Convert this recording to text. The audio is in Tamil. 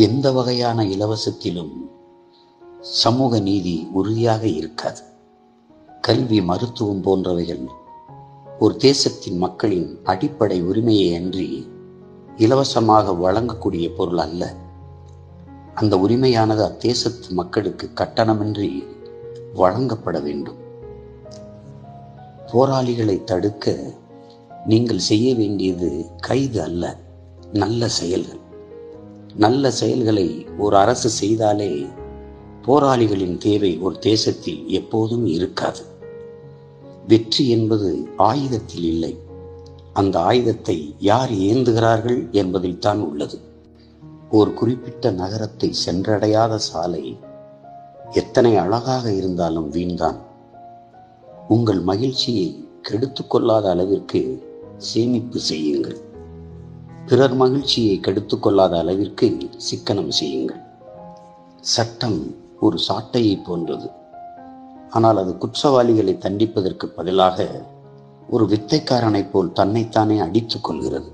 எந்த வகையான இலவசத்திலும் சமூக நீதி உறுதியாக இருக்காது கல்வி மருத்துவம் போன்றவைகள் ஒரு தேசத்தின் மக்களின் அடிப்படை உரிமையை அன்றி இலவசமாக வழங்கக்கூடிய பொருள் அல்ல அந்த உரிமையானது அத்தேசத்து மக்களுக்கு கட்டணமின்றி வழங்கப்பட வேண்டும் போராளிகளை தடுக்க நீங்கள் செய்ய வேண்டியது கைது அல்ல நல்ல செயல்கள் நல்ல செயல்களை ஒரு அரசு செய்தாலே போராளிகளின் தேவை ஒரு தேசத்தில் எப்போதும் இருக்காது வெற்றி என்பது ஆயுதத்தில் இல்லை அந்த ஆயுதத்தை யார் ஏந்துகிறார்கள் என்பதில் தான் உள்ளது ஒரு குறிப்பிட்ட நகரத்தை சென்றடையாத சாலை எத்தனை அழகாக இருந்தாலும் வீண்தான் உங்கள் மகிழ்ச்சியை கெடுத்து கொள்ளாத அளவிற்கு சேமிப்பு செய்யுங்கள் பிறர் மகிழ்ச்சியை கெடுத்து கொள்ளாத அளவிற்கு சிக்கனம் செய்யுங்கள் சட்டம் ஒரு சாட்டையை போன்றது ஆனால் அது குற்றவாளிகளை தண்டிப்பதற்கு பதிலாக ஒரு வித்தைக்காரனைப் போல் தன்னைத்தானே அடித்துக் கொள்கிறது